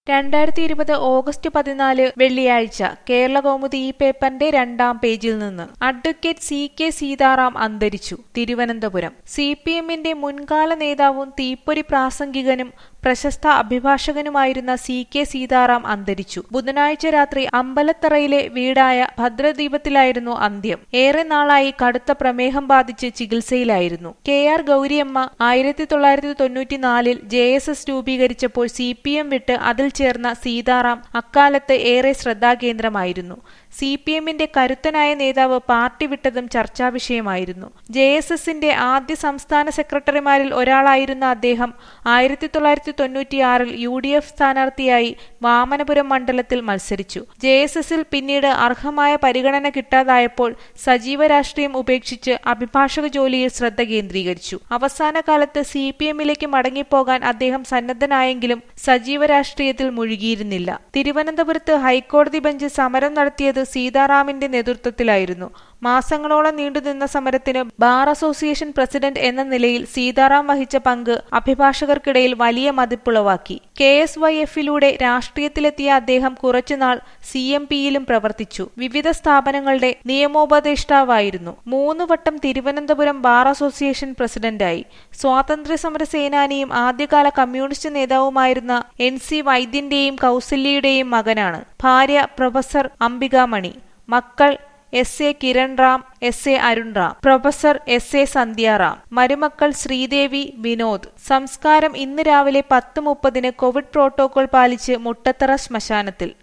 രണ്ടായിരത്തി ഇരുപത് ഓഗസ്റ്റ് പതിനാല് വെള്ളിയാഴ്ച കേരളകൗമുദി ഈ പേപ്പറിന്റെ രണ്ടാം പേജിൽ നിന്ന് അഡ്വക്കേറ്റ് സി കെ സീതാറാം അന്തരിച്ചു തിരുവനന്തപുരം സി പി എമ്മിന്റെ മുൻകാല നേതാവും തീപ്പൊരി പ്രാസംഗികനും പ്രശസ്ത അഭിഭാഷകനുമായിരുന്ന സി കെ സീതാറാം അന്തരിച്ചു ബുധനാഴ്ച രാത്രി അമ്പലത്തറയിലെ വീടായ ഭദ്രദീപത്തിലായിരുന്നു അന്ത്യം ഏറെ നാളായി കടുത്ത പ്രമേഹം ബാധിച്ച് ചികിത്സയിലായിരുന്നു കെ ആർ ഗൗരിയമ്മ ആയിരത്തി തൊള്ളായിരത്തി തൊണ്ണൂറ്റിനാലിൽ ജെ എസ് എസ് രൂപീകരിച്ചപ്പോൾ സി പി എം വിട്ട് അതിൽ ചേർന്ന സീതാറാം അക്കാലത്ത് ഏറെ ശ്രദ്ധാകേന്ദ്രമായിരുന്നു സി പി എമ്മിന്റെ കരുത്തനായ നേതാവ് പാർട്ടി വിട്ടതും ചർച്ചാവിഷയമായിരുന്നു ജെ എസ് എസിന്റെ ആദ്യ സംസ്ഥാന സെക്രട്ടറിമാരിൽ ഒരാളായിരുന്ന അദ്ദേഹം ആയിരത്തി തൊള്ളായിരത്തി തൊണ്ണൂറ്റിയാറിൽ യു ഡി എഫ് സ്ഥാനാർത്ഥിയായി വാമനപുരം മണ്ഡലത്തിൽ മത്സരിച്ചു ജെ എസ് എസിൽ പിന്നീട് അർഹമായ പരിഗണന കിട്ടാതായപ്പോൾ സജീവ രാഷ്ട്രീയം ഉപേക്ഷിച്ച് അഭിഭാഷക ജോലിയിൽ ശ്രദ്ധ കേന്ദ്രീകരിച്ചു അവസാന കാലത്ത് സി പി എമ്മിലേക്ക് മടങ്ങിപ്പോകാൻ അദ്ദേഹം സന്നദ്ധനായെങ്കിലും സജീവ രാഷ്ട്രീയത്തിൽ മുഴുകിയിരുന്നില്ല തിരുവനന്തപുരത്ത് ഹൈക്കോടതി ബെഞ്ച് സമരം നടത്തിയത് സീതാറാമിന്റെ നേതൃത്വത്തിലായിരുന്നു മാസങ്ങളോളം നീണ്ടുനിന്ന സമരത്തിന് ബാർ അസോസിയേഷൻ പ്രസിഡന്റ് എന്ന നിലയിൽ സീതാറാം വഹിച്ച പങ്ക് അഭിഭാഷകർക്കിടയിൽ വലിയ മതിപ്പുളവാക്കി കെ എസ് വൈ എഫിലൂടെ രാഷ്ട്രീയത്തിലെത്തിയ അദ്ദേഹം കുറച്ചുനാൾ സി എം പിയിലും പ്രവർത്തിച്ചു വിവിധ സ്ഥാപനങ്ങളുടെ നിയമോപദേഷ്ടാവായിരുന്നു മൂന്ന് വട്ടം തിരുവനന്തപുരം ബാർ അസോസിയേഷൻ പ്രസിഡന്റായി സ്വാതന്ത്ര്യ സമര സേനാനിയും ആദ്യകാല കമ്മ്യൂണിസ്റ്റ് നേതാവുമായിരുന്ന എൻ സി വൈദ്യന്റെയും കൗസല്യയുടെയും മകനാണ് ഭാര്യ പ്രൊഫസർ അംബികാമണി മക്കൾ S A Kiran Ram S A Arun Ram professor S A Sandhyaram മരുമക്കൾ ശ്രീദേവി വിനോദ് സംസ്കാരം ഇന്ന് രാവിലെ പത്ത് മുപ്പതിന് കോവിഡ് പ്രോട്ടോകോൾ പാലിച്ച് മുട്ടത്തറ ശ്മശാനത്തിൽ